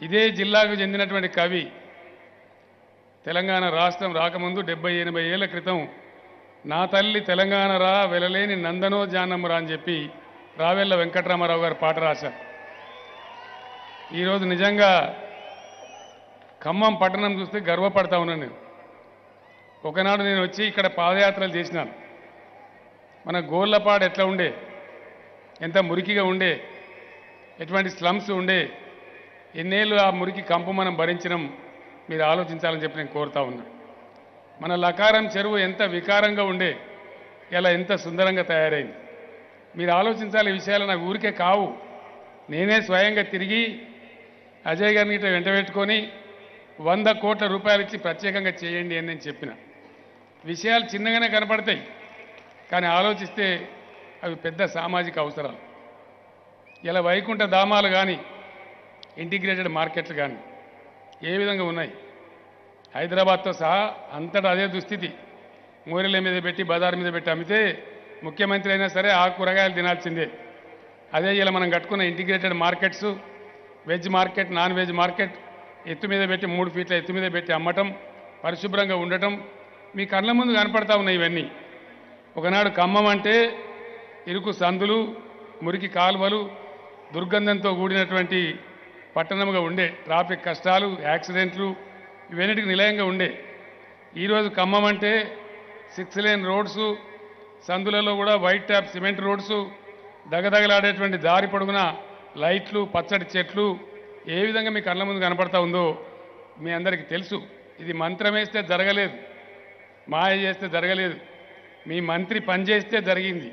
ఇదే జిల్లాకు చెందినటువంటి కవి తెలంగాణ రాష్ట్రం రాకముందు డెబ్బై ఎనభై ఏళ్ల క్రితం నా తల్లి తెలంగాణ రా వెలలేని నందనో జానమ్మరా అని చెప్పి రావెల్ల వెంకటరామారావు గారు పాట రాశారు ఈరోజు నిజంగా ఖమ్మం పట్టణం చూస్తే గర్వపడతా ఉన్నాను నేను ఒకనాడు నేను వచ్చి ఇక్కడ పాదయాత్రలు చేసినాను మన గోళ్ళపాడు ఎట్లా ఉండే ఎంత మురికిగా ఉండే ఎటువంటి స్లమ్స్ ఉండే ఎన్నేళ్ళు ఆ మురికి కంపు మనం భరించడం మీరు ఆలోచించాలని చెప్పి నేను కోరుతా ఉన్నా మన లకారం చెరువు ఎంత వికారంగా ఉండే ఇలా ఎంత సుందరంగా తయారైంది మీరు ఆలోచించాలి ఈ విషయాలు నాకు ఊరికే కావు నేనే స్వయంగా తిరిగి అజయ్ గారిని ఇట్లా వెంట పెట్టుకొని వంద కోట్ల రూపాయలు ఇచ్చి ప్రత్యేకంగా చేయండి అని నేను చెప్పిన విషయాలు చిన్నగానే కనపడతాయి కానీ ఆలోచిస్తే అవి పెద్ద సామాజిక అవసరాలు ఇలా వైకుంఠ ధామాలు కానీ ఇంటిగ్రేటెడ్ మార్కెట్లు కానీ ఏ విధంగా ఉన్నాయి హైదరాబాద్తో సహా అంతటా అదే దుస్థితి మూరెల మీద పెట్టి బజార్ మీద పెట్టి అమ్మితే ముఖ్యమంత్రి అయినా సరే ఆ కూరగాయలు తినాల్సిందే అదే ఇలా మనం కట్టుకున్న integrated markets veg market non veg market ఎత్తు మీద పెట్టి మూడు ఫీట్ల ఎత్తు మీద పెట్టి అమ్మటం పరిశుభ్రంగా ఉండటం మీ కళ్ళ ముందు కనపడతా ఉన్నాయి ఇవన్నీ ఒకనాడు ఖమ్మం అంటే ఇరుకు సందులు మురికి కాలువలు దుర్గంధంతో కూడినటువంటి పట్టణముగా ఉండే ట్రాఫిక్ కష్టాలు యాక్సిడెంట్లు ఇవన్నిటికి నిలయంగా ఉండే ఈరోజు ఖమ్మం అంటే సిక్స్ లేన్ రోడ్స్ సందులలో కూడా వైట్ ట్యాప్ సిమెంట్ రోడ్స్ దగదగలాడేటువంటి దారి పొడుగున లైట్లు పచ్చడి చెట్లు ఏ విధంగా మీ కళ్ళ ముందు కనపడతా ఉందో మీ అందరికీ తెలుసు ఇది మంత్రం వేస్తే జరగలేదు మాయ చేస్తే జరగలేదు మీ మంత్రి పనిచేస్తే జరిగింది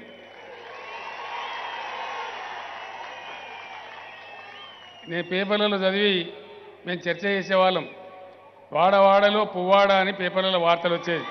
నేను పేపర్లలో చదివి మేము చర్చ చేసేవాళ్ళం వాడవాడలో పువ్వాడ అని పేపర్లలో వార్తలు వచ్చేది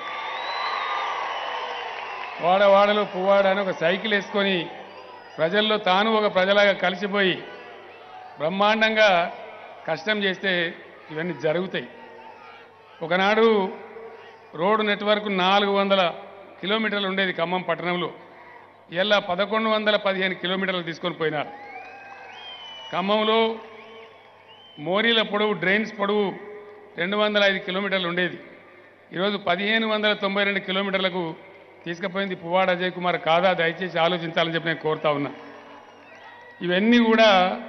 వాడవాడలో పువ్వాడ అని ఒక సైకిల్ వేసుకొని ప్రజల్లో తాను ఒక ప్రజలాగా కలిసిపోయి బ్రహ్మాండంగా కష్టం చేస్తే ఇవన్నీ జరుగుతాయి ఒకనాడు రోడ్డు నెట్వర్క్ నాలుగు వందల కిలోమీటర్లు ఉండేది ఖమ్మం పట్టణంలో ఇలా పదకొండు వందల పదిహేను కిలోమీటర్లు తీసుకొని పోయినారు ఖమ్మంలో మోరీల పొడవు డ్రైన్స్ పొడవు రెండు వందల ఐదు కిలోమీటర్లు ఉండేది ఈరోజు పదిహేను వందల తొంభై రెండు కిలోమీటర్లకు తీసుకుపోయింది పువ్వాడ అజయ్ కుమార్ కాదా దయచేసి ఆలోచించాలని చెప్పి నేను కోరుతా ఉన్నా ఇవన్నీ కూడా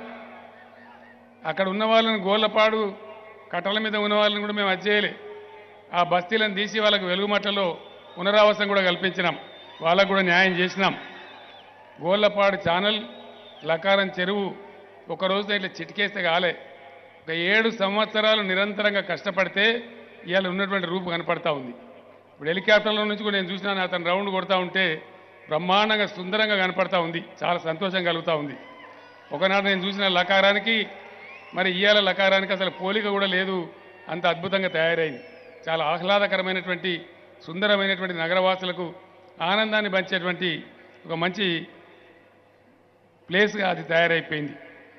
అక్కడ ఉన్న వాళ్ళని గోళ్ళపాడు కట్టల మీద ఉన్న వాళ్ళని కూడా మేము అజ్జేయలే ఆ బస్తీలను తీసి వాళ్ళకు వెలుగుమట్టలో పునరావాసం కూడా కల్పించినాం వాళ్ళకు కూడా న్యాయం చేసినాం గోళ్ళపాడు ఛానల్ లకారం చెరువు ఒక రోజుతో ఇట్లా చిటికేస్తే కాలే ఒక ఏడు సంవత్సరాలు నిరంతరంగా కష్టపడితే ఇవాళ ఉన్నటువంటి రూపు కనపడతా ఉంది ఇప్పుడు హెలికాప్టర్లో నుంచి కూడా నేను చూసినాను అతను రౌండ్ కొడతా ఉంటే బ్రహ్మాండంగా సుందరంగా కనపడతా ఉంది చాలా సంతోషం కలుగుతూ ఉంది ఒకనాడు నేను చూసిన లకారానికి మరి ఇవాళ లకారానికి అసలు పోలిక కూడా లేదు అంత అద్భుతంగా తయారైంది చాలా ఆహ్లాదకరమైనటువంటి సుందరమైనటువంటి నగరవాసులకు ఆనందాన్ని పంచేటువంటి ఒక మంచి ప్లేస్గా అది తయారైపోయింది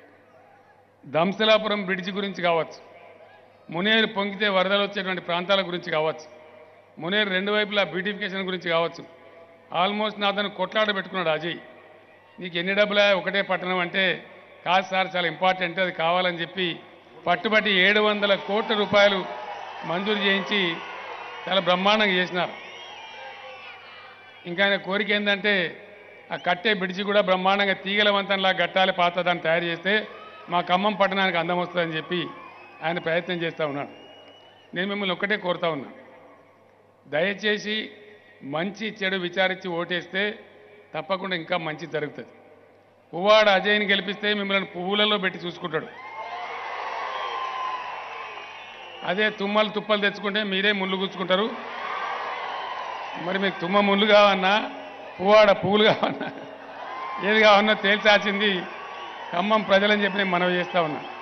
దంసలాపురం బ్రిడ్జి గురించి కావచ్చు మునేరు పొంగితే వరదలు వచ్చేటువంటి ప్రాంతాల గురించి కావచ్చు మునేరు రెండు వైపులా బ్యూటిఫికేషన్ గురించి కావచ్చు ఆల్మోస్ట్ నా అతను కొట్లాడ పెట్టుకున్నాడు అజయ్ నీకు ఎన్ని డబ్బులా ఒకటే పట్టణం అంటే కాదు సార్ చాలా ఇంపార్టెంట్ అది కావాలని చెప్పి పట్టుబట్టి ఏడు వందల కోట్ల రూపాయలు మంజూరు చేయించి చాలా బ్రహ్మాండంగా చేసినారు ఇంకా ఆయన కోరిక ఏంటంటే ఆ కట్టే బ్రిడ్జి కూడా బ్రహ్మాండంగా తీగల వంతంలా గట్టాలి పాత దాన్ని తయారు చేస్తే మా ఖమ్మం పట్టణానికి అందం వస్తుందని చెప్పి ఆయన ప్రయత్నం చేస్తూ ఉన్నాడు నేను మిమ్మల్ని ఒక్కటే కోరుతా ఉన్నా దయచేసి మంచి చెడు విచారించి ఓటేస్తే తప్పకుండా ఇంకా మంచి జరుగుతుంది పువ్వాడ అజయ్ని గెలిపిస్తే మిమ్మల్ని పువ్వులలో పెట్టి చూసుకుంటాడు అదే తుమ్మలు తుప్పలు తెచ్చుకుంటే మీరే ముళ్ళు గుచ్చుకుంటారు మరి మీకు తుమ్మ ముళ్ళు కావన్నా పువ్వాడ పువ్వులు కావన్నా ఏది కావన్నా తేల్చాల్సింది ఖమ్మం ప్రజలని చెప్పి నేను మనవి చేస్తా ఉన్నా